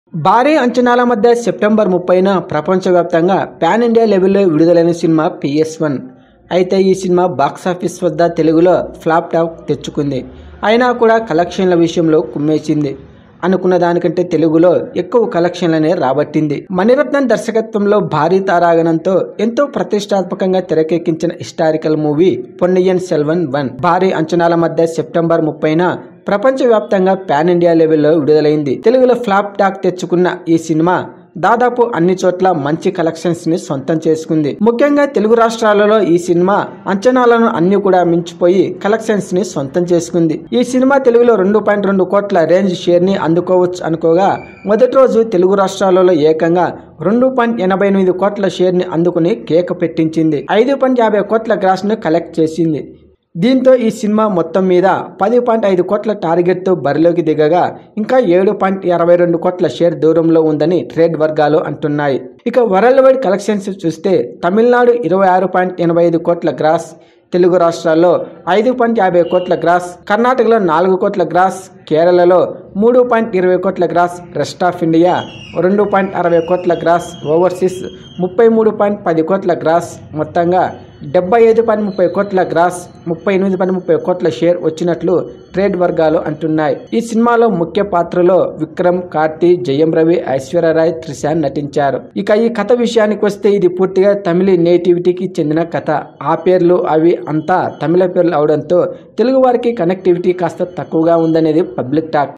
భారీ అంచనాల మధ్య సెప్టెంబర్ ముప్పైన ప్రపంచవ్యాప్తంగా పాన్ ఇండియా లెవెల్లో విడుదలైన సినిమా పిఎస్ వన్ అయితే ఈ సినిమా బాక్సాఫీస్ వద్ద తెలుగులో ఫ్లాప్ టాప్ తెచ్చుకుంది అయినా కూడా కలెక్షన్ల విషయంలో కుమ్మేసింది అనుకున్న దానికంటే తెలుగులో ఎక్కువ కలెక్షన్లనే రాబట్టింది మణిరత్నం దర్శకత్వంలో భారీ తారాగణంతో ఎంతో ప్రతిష్టాత్మకంగా తెరకెక్కించిన historical movie Ponniyin Selvan one భారీ అంచనాల మధ్య సెప్టెంబర్ ముప్పైన ప్రపంచవ్యాప్తంగా పాన్ ఇండియా లెవెల్లో విడుదలైంది తెలుగులో ఫ్లాప్ టాక్ తెచ్చుకున్న ఈ సినిమా దాదాపు అన్ని చోట్ల మంచి కలెక్షన్స్ ని సొంతం చేసుకుంది ముఖ్యంగా తెలుగు రాష్ట్రాలలో ఈ సినిమా అంచనాలను అన్ని కూడా మించిపోయి కలెక్షన్స్ ని సొంతం చేసుకుంది ఈ సినిమా తెలుగులో రెండు పాయింట్ రెండు కోట్ల రేంజ్ షేర్ ని అందుకోవచ్చు అనుకోగా మొదటి రోజు తెలుగు రాష్ట్రాలలో ఏకంగా రెండు పాయింట్ ఎనభై ఎనిమిది కోట్ల షేర్ ని అందుకుని కేక పెట్టించింది ఐదు పాయింట్ యాభై కోట్ల గ్రాస్ ను కలెక్ట్ చేసింది దీంతో ఈ సినిమా మొత్తం మీద పది పాయింట్ ఐదు కోట్ల టార్గెట్తో బరిలోకి దిగగా ఇంకా ఏడు పాయింట్ ఇరవై రెండు కోట్ల షేర్ దూరంలో ఉందని ట్రేడ్ వర్గాలు అంటున్నాయి ఇక వరల్డ్ వైడ్ కలెక్షన్స్ చూస్తే తమిళనాడు ఇరవై ఆరు పాయింట్ ఎనభై ఐదు కోట్ల గ్రాస్ తెలుగు రాష్ట్రాల్లో ఐదు పాయింట్ యాభై కోట్ల గ్రాస్ కర్ణాటకలో నాలుగు కోట్ల గ్రాస్ కేరళలో మూడు పాయింట్ ఇరవై కోట్ల గ్రాస్ రెస్ట్ ఆఫ్ ఇండియా రెండు పాయింట్ అరవై కోట్ల గ్రాస్ ఓవర్సీస్ ముప్పై మూడు పాయింట్ పది కోట్ల గ్రాస్ మొత్తంగా డెబ్బై ఐదు పాయింట్ ముప్పై కోట్ల గ్రాస్ ముప్పై ఎనిమిది పాయింట్ ముప్పై కోట్ల షేర్ వచ్చినట్లు ట్రేడ్ వర్గాలు అంటున్నాయి ఈ సినిమాలో ముఖ్య పాత్రలో విక్రమ్ కార్తీ జయం రవి ఐశ్వర్యరాయ్ త్రిశాన్ నటించారు ఇక ఈ కథ విషయానికి వస్తే ఇది పూర్తిగా తమిళ నేటివిటీకి చెందిన కథ ఆ పేర్లు అవి అంతా తమిళ పేర్లు అవడంతో తెలుగు వారికి కనెక్టివిటీ కాస్త తక్కువగా ఉందనేది పబ్లిక్ టాక్